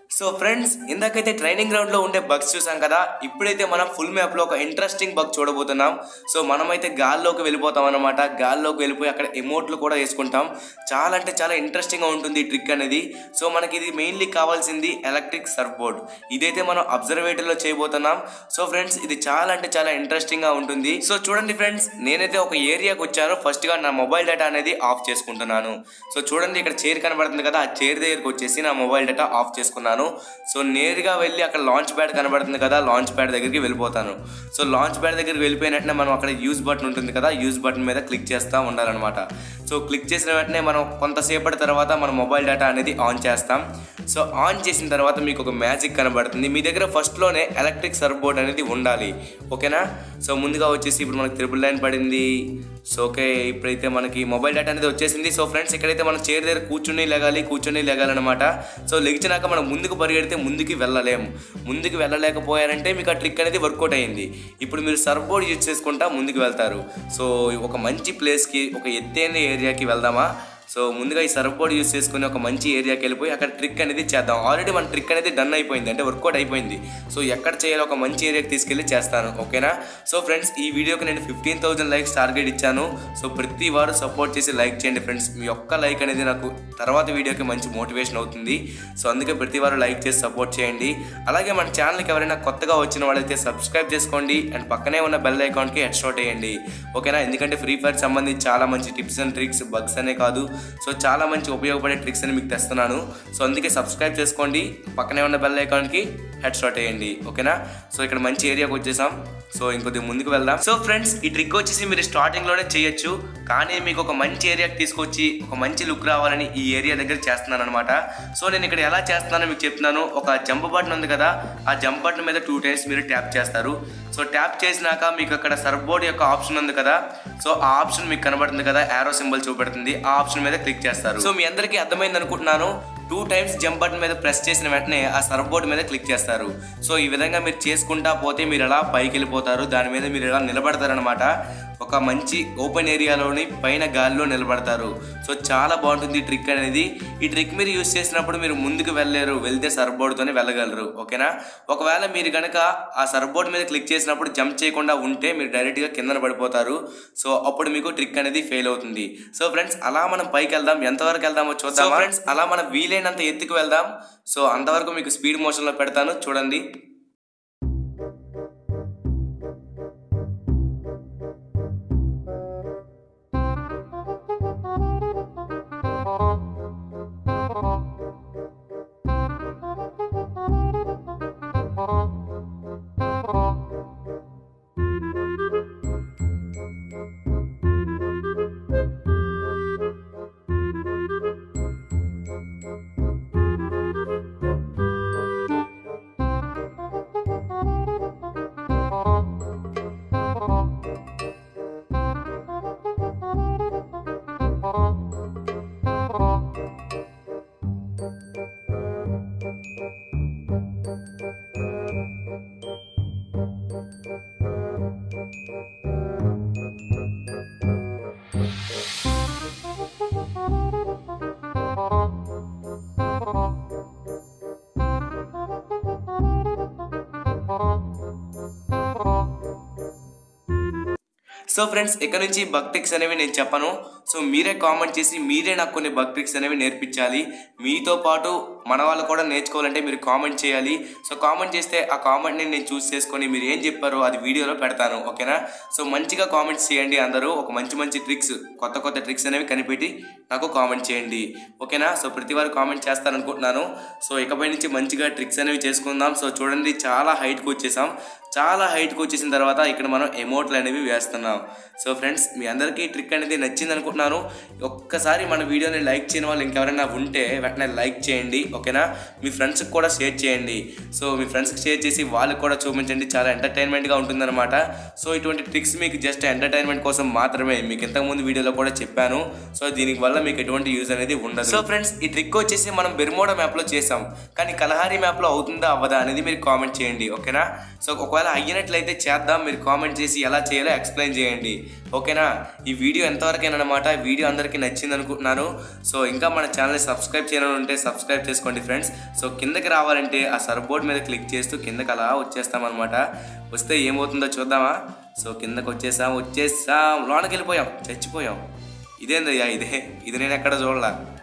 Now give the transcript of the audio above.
so friends ఇందాకైతే training ground లో ఉండే బగ్స్ చూసాం కదా ఇప్పుడైతే మనం ఫుల్ మ్యాప్ లో ఒక ఇంట్రెస్టింగ్ బగ్ చూడబోతున్నాం సో మనమైతే గాల్లోకి వెళ్ళిపోతాం అనమాట గాల్లోకి వెళ్ళిపోయి అక్కడ ఎమోట్లు కూడా వేసుకుంటాం చాలా అంటే చాలా ఇంట్రెస్టింగ్ గా ఉంటుంది ఈ ట్రిక్ అనేది సో మనకి ఇది మెయిన్లీ కావాల్సింది ఎలక్ట్రిక్ సర్ఫ్ బోర్డ్ ఇదైతే మనం అబ్జర్వేటరీలో చేయబోతున్నాం సో ఫ్రెండ్స్ ఇది చాలా అంటే చాలా ఇంట్రెస్టింగ్ గా ఉంటుంది సో చూడండి ఫ్రెండ్స్ నేనైతే ఒక ఏరియాకి వచ్చాను ఫస్ట్ గా నా మొబైల్ డేటా అనేది ఆఫ్ చేసుకుంటున్నాను సో చూడండి ఇక్కడ చైర్ కనబడుతుంది కదా ఆ చైర్ దగ్గరికి వచ్చేసి నా మొబైల్ డేటా ఆఫ్ చేసుకున్నాను సో నేరుగా వెళ్ళి అక్కడ లాంచ్ ప్యాడ్ కనబడుతుంది కదా లాంచ్ ప్యాడ్ దగ్గరికి వెళ్ళిపోతాను సో లాంచ్ ప్యాడ్ దగ్గరికి వెళ్ళిపోయిన వెంటనే మనం అక్కడ యూజ్ బటన్ ఉంటుంది కదా యూజ్ బటన్ మీద క్లిక్ చేస్తూ ఉండాలన్నమాట సో క్లిక్ చేసిన వెంటనే మనం కొంతసేపటి తర్వాత మన మొబైల్ డేటా అనేది ఆన్ చేస్తాం సో ఆన్ చేసిన తర్వాత మీకు ఒక మ్యాజిక్ కనబడుతుంది మీ దగ్గర ఫస్ట్లోనే ఎలక్ట్రిక్ సర్వ్ బోర్డ్ అనేది ఉండాలి ఓకేనా సో ముందుగా వచ్చేసి ఇప్పుడు మనకి త్రిపుల్ లైన్ పడింది సో ఓకే ఇప్పుడైతే మనకి మొబైల్ డేటా అనేది వచ్చేసింది సో ఫ్రెండ్స్ ఇక్కడైతే మనం చైర్ దగ్గర కూర్చుని లేగాలి కూర్చుని లేగాలన్నమాట సో లెగిచినాక మనం ముందుకు పరిగెడితే ముందుకు వెళ్ళలేము ముందుకు వెళ్ళలేకపోయారంటే మీకు ఆ ట్రిక్ అనేది వర్కౌట్ అయ్యింది ఇప్పుడు మీరు సర్వ్ బోర్డ్ యూజ్ చేసుకుంటా ముందుకు వెళ్తారు సో ఒక మంచి ప్లేస్కి ఒక ఎత్తైన ఏరియాకి వెళ్దామా సో ముందుగా ఈ సర్వ్ బోర్డ్ యూస్ చేసుకుని ఒక మంచి ఏరియాకి వెళ్ళిపోయి అక్కడ ట్రిక్ అనేది చేద్దాం ఆల్రెడీ మన ట్రిక్ అనేది డన్ అయిపోయింది అంటే వర్కౌట్ అయిపోయింది సో ఎక్కడ చేయాలో ఒక మంచి ఏరియాకి తీసుకెళ్ళి చేస్తాను ఓకేనా సో ఫ్రెండ్స్ ఈ వీడియోకి నేను ఫిఫ్టీన్ థౌసండ్ లైక్స్ టార్గెట్ ఇచ్చాను సో ప్రతి వారు సపోర్ట్ చేసి లైక్ చేయండి ఫ్రెండ్స్ మీ ఒక్క లైక్ అనేది నాకు తర్వాత వీడియోకి మంచి మోటివేషన్ అవుతుంది సో అందుకే ప్రతి వారు లైక్ చేసి సపోర్ట్ చేయండి అలాగే మన ఛానల్కి ఎవరైనా కొత్తగా వచ్చిన వాళ్ళైతే సబ్స్క్రైబ్ చేసుకోండి అండ్ పక్కనే ఉన్న బెల్ ఐకాన్కి హెడ్ షాట్ వేయండి ఓకేనా ఎందుకంటే ఫ్రీ ఫైర్ సంబంధించి చాలా మంచి టిప్స్ అండ్ ట్రిక్స్ బగ్స్ అనే కాదు సో చాలా మంచి ఉపయోగపడే ట్రిక్స్ అని మీకు తెస్తున్నాను సో అందుకే సబ్స్క్రైబ్ చేసుకోండి పక్కనే ఉన్న బెల్ ఐకాన్కి హెడ్ షాట్ వేయండి ఓకేనా సో ఇక్కడ మంచి ఏరియాకి వచ్చేసాం సో ఇంకొద్ది ముందుకు వెళ్దాం సో ఫ్రెండ్స్ ఈ ట్రిక్ వచ్చేసి మీరు స్టార్టింగ్లోనే చేయొచ్చు కానీ మీకు ఒక మంచి ఏరియాకి తీసుకొచ్చి ఒక మంచి లుక్ రావాలని ఈ ఏరియా దగ్గర చేస్తున్నాను అనమాట సో నేను ఇక్కడ ఎలా చేస్తున్నానో మీకు చెప్తున్నాను ఒక జంప్ బటన్ ఉంది కదా ఆ జంప్ బటన్ మీద టూ టైమ్స్ మీరు ట్యాప్ చేస్తారు సో ట్యాప్ చేసినాక మీకు అక్కడ సర్వ్ బోర్డ్ యొక్క ఆప్షన్ ఉంది కదా సో ఆ ఆప్షన్ మీకు కనబడుతుంది కదా యారో సింబల్ చూపెడుతుంది ఆ ఆప్షన్ మీద క్లిక్ చేస్తారు సో మీ అందరికీ అర్థమైంది అనుకుంటున్నాను టూ టైమ్స్ జంప్ బటన్ మీద ప్రెస్ చేసిన వెంటనే ఆ సర్వ్ బోర్డ్ మీద క్లిక్ చేస్తారు సో ఈ విధంగా మీరు చేసుకుంటా పోతే మీరు ఎలా పైకి వెళ్ళిపోతారు దాని మీద మీరు ఎలా నిలబడతారనమాట ఒక మంచి ఓపెన్ ఏరియాలోని పైన గాలిలో నిలబడతారు సో చాలా బాగుంటుంది ఈ ట్రిక్ అనేది ఈ ట్రిక్ మీరు యూస్ చేసినప్పుడు మీరు ముందుకు వెళ్ళలేరు వెళ్తే సర్వ్ బోర్డ్తోనే వెళ్ళగలరు ఓకేనా ఒకవేళ మీరు కనుక ఆ సర్వ్ బోర్డ్ మీద క్లిక్ చేసినప్పుడు జంప్ చేయకుండా ఉంటే మీరు డైరెక్ట్గా కిందన పడిపోతారు సో అప్పుడు మీకు ట్రిక్ అనేది ఫెయిల్ అవుతుంది సో ఫ్రెండ్స్ అలా మనం పైకి వెళ్దాం ఎంతవరకు వెళ్దామో చూద్దాం ఫ్రెండ్స్ అలా మనం వీలైనంత ఎత్తుకు వెళ్దాం సో అంతవరకు మీకు స్పీడ్ మోషన్లో పెడతాను చూడండి సో ఫ్రెండ్స్ ఇక్కడ నుంచి బగ్ ట్రిక్స్ అనేవి నేను చెప్పను సో మీరే కామెంట్ చేసి మీరే నాకు కొన్ని బగ్ ట్రిక్స్ అనేవి నేర్పించాలి మీతో పాటు మన వాళ్ళు కూడా నేర్చుకోవాలంటే మీరు కామెంట్ చేయాలి సో కామెంట్ చేస్తే ఆ కామెంట్ని నేను చూస్ చేసుకొని మీరు ఏం చెప్పారో అది వీడియోలో పెడతాను ఓకేనా సో మంచిగా కామెంట్స్ చేయండి అందరూ ఒక మంచి మంచి ట్రిక్స్ కొత్త కొత్త ట్రిక్స్ అనేవి కనిపెట్టి నాకు కామెంట్ చేయండి ఓకేనా సో ప్రతి వారు కామెంట్ చేస్తారనుకుంటున్నాను సో ఇకపై నుంచి మంచిగా ట్రిక్స్ అనేవి చేసుకుందాం సో చూడండి చాలా హైట్కి వచ్చేసాం చాలా హైట్కి వచ్చేసిన తర్వాత ఇక్కడ మనం ఎమోట్లు అనేవి వేస్తున్నాం సో ఫ్రెండ్స్ మీ అందరికీ ఈ ట్రిక్ అనేది నచ్చింది అనుకుంటున్నాను ఒక్కసారి మన వీడియోని లైక్ చేయని వాళ్ళు ఇంకెవరైనా ఉంటే వెంటనే లైక్ చేయండి ఓకేనా మీ ఫ్రెండ్స్కి కూడా షేర్ చేయండి సో మీ ఫ్రెండ్స్కి షేర్ చేసి వాళ్ళకి కూడా చూపించండి చాలా ఎంటర్టైన్మెంట్గా ఉంటుందన్నమాట సో ఇటువంటి ట్రిక్స్ మీకు జస్ట్ ఎంటర్టైన్మెంట్ కోసం మాత్రమే మీకు ఇంతకుముందు వీడియోలో కూడా చెప్పాను సో దీనికి వల్ల మీకు ఎటువంటి యూజ్ అనేది ఉండదు సో ఫ్రెండ్స్ ఈ ట్రిక్ వచ్చేసి మనం బెర్మోడా మ్యాప్లో చేసాం కానీ కలహారీ మ్యాప్లో అవుతుందా అవ్వదా అనేది మీరు కామెంట్ చేయండి ఓకేనా సో ఒకవేళ అయ్యినట్లయితే చేద్దాం మీరు కామెంట్ చేసి ఎలా చేయాలో ఎక్స్ప్లెయిన్ చేయండి ఓకేనా ఈ వీడియో ఎంతవరకైనా వీడియో అందరికీ నచ్చింది అనుకుంటున్నాను సో ఇంకా మన ఛానల్ని సబ్స్క్రైబ్ చేయాలని ఉంటే సబ్స్క్రైబ్ చేసుకోండి ఫ్రెండ్స్ సో కిందకి రావాలంటే ఆ సర్బోర్డ్ మీద క్లిక్ చేస్తూ కిందకి అలా వచ్చేస్తామన్నమాట వస్తే ఏమవుతుందో చూద్దామా సో కిందకి వచ్చేసాం వచ్చేసాం లోనకి వెళ్ళిపోయాం చచ్చిపోయాం ఇదేందయ్యా ఇదే ఇది నేను ఎక్కడ చూడలా